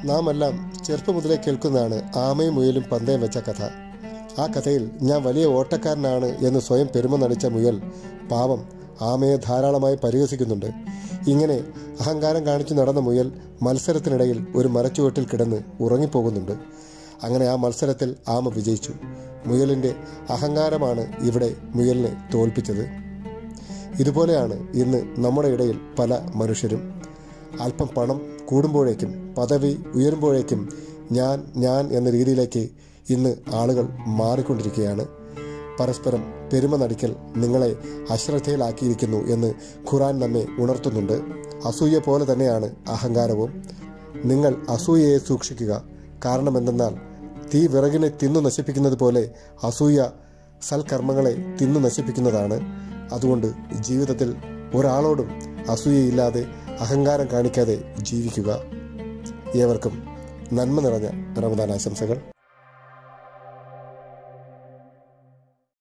നാം എല്ലാം ചെറുപ്പം മുതലേ കേൾക്കുന്നതാണ് ആമയും മുയലും പന്തയം വെച്ച കഥ ആ കഥയിൽ ഞാൻ വലിയ ഓട്ടക്കാരനാണ് എന്ന് സ്വയം പെരുമ നടിച്ച മുയൽ പാവം ആമയെ ധാരാളമായി പരിഹസിക്കുന്നുണ്ട് ഇങ്ങനെ അഹങ്കാരം കാണിച്ചു നടന്ന മുയൽ മത്സരത്തിനിടയിൽ ഒരു മരച്ചുവട്ടിൽ കിടന്ന് ഉറങ്ങിപ്പോകുന്നുണ്ട് അങ്ങനെ ആ മത്സരത്തിൽ ആമ വിജയിച്ചു മുയലിൻ്റെ അഹങ്കാരമാണ് ഇവിടെ മുയലിനെ തോൽപ്പിച്ചത് ഇതുപോലെയാണ് ഇന്ന് നമ്മുടെ ഇടയിൽ പല മനുഷ്യരും അല്പം പണം കൂടുമ്പോഴേക്കും പദവി ഉയരുമ്പോഴേക്കും ഞാൻ ഞാൻ എന്ന രീതിയിലേക്ക് ഇന്ന് ആളുകൾ മാറിക്കൊണ്ടിരിക്കുകയാണ് പരസ്പരം പെരുമ നടിക്കൽ നിങ്ങളെ അശ്രദ്ധയിലാക്കിയിരിക്കുന്നു എന്ന് ഖുറാൻ നമ്മെ ഉണർത്തുന്നുണ്ട് അസൂയ പോലെ തന്നെയാണ് അഹങ്കാരവും നിങ്ങൾ അസൂയയെ സൂക്ഷിക്കുക കാരണം എന്തെന്നാൽ തീ വിറകിനെ തിന്നു നശിപ്പിക്കുന്നത് പോലെ അസൂയ സൽക്കർമ്മങ്ങളെ തിന്നു നശിപ്പിക്കുന്നതാണ് അതുകൊണ്ട് ജീവിതത്തിൽ ഒരാളോടും അസൂയയില്ലാതെ അഹങ്കാരം കാണിക്കാതെ ജീവിക്കുക ഏവർക്കും നന്മ നിറഞ്ഞ റമദാൻ ആശംസകൾ